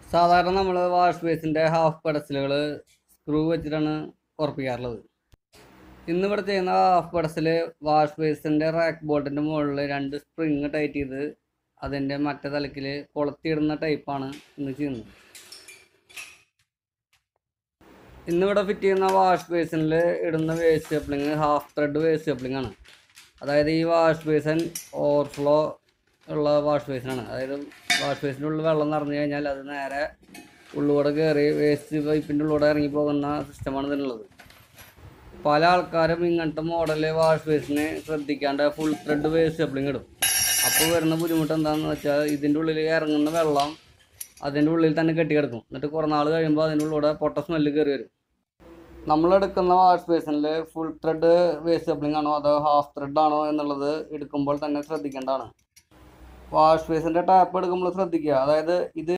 സാധാരണ നമ്മൾ വാഷ് ബേസിൻ്റെ ഹാഫ് പെഡസലുകൾ സ്ക്രൂ വെച്ചിട്ടാണ് ഉറപ്പിക്കാറുള്ളത് ഇന്ന് ഇവിടെ ചെയ്യുന്ന ഹാഫ് പെഡസൽ വാഷ് ബേസിൻ്റെ റാക്ക് ബോൾട്ടിൻ്റെ മുകളിൽ രണ്ട് സ്പ്രിങ് ടൈറ്റ് ചെയ്ത് അതിൻ്റെ മറ്റേ തലക്കിൽ കൊളത്തിയിടുന്ന ടൈപ്പാണ് ഇന്ന് ചെയ്യുന്നത് ഇന്നിവിടെ ഫിറ്റ് ചെയ്യുന്ന വാഷ് ബേസിനിൽ ഇടുന്ന waste coupling half thread waste coupling ആണ് അതായത് ഈ വാഷ് ബേസൻ ഓവർഫ്ലോ ഉള്ള വാഷ് ബേസിനാണ് അതായത് വാഷ് ബേസിൻ്റെ ഉള്ളിൽ വെള്ളം നിറഞ്ഞു കഴിഞ്ഞാൽ അത് നേരെ ഉള്ളിലൂടെ കയറി വേസ്റ്റ് പൈപ്പിൻ്റെ ഉള്ളിലൂടെ ഇറങ്ങി പോകുന്ന സിസ്റ്റമാണ് ഇതിനുള്ളത് പല ആൾക്കാരും ഇങ്ങനത്തെ മോഡൽ വാഷ് ബേസിന് ശ്രദ്ധിക്കാണ്ട് ഫുൾ ത്രെഡ് വേസ്റ്റ് കപ്ലിങ് ഇടും അപ്പോൾ വരുന്ന ബുദ്ധിമുട്ട് എന്താണെന്ന് വെച്ചാൽ ഇതിൻ്റെ ഉള്ളിൽ ഇറങ്ങുന്ന വെള്ളം അതിൻ്റെ ഉള്ളിൽ തന്നെ കെട്ടിക്കിടക്കും എന്നിട്ട് കുറേ നാൾ കഴിയുമ്പോൾ അതിൻ്റെ ഉള്ളിലൂടെ പൊട്ട സ്മെല്ല് കയറി വരും നമ്മളെടുക്കുന്ന വാഷ് ബേസിനിൽ ഫുൾ ത്രെഡ് വേസ്റ്റ് കപ്ലിംഗ് ആണോ അതോ ഹാഫ് ത്രെഡ് ആണോ എന്നുള്ളത് എടുക്കുമ്പോൾ തന്നെ ശ്രദ്ധിക്കേണ്ടതാണ് വാഷ് ബേസിൻ്റെ ടാപ്പ് എടുക്കുമ്പോൾ ശ്രദ്ധിക്കുക അതായത് ഇത്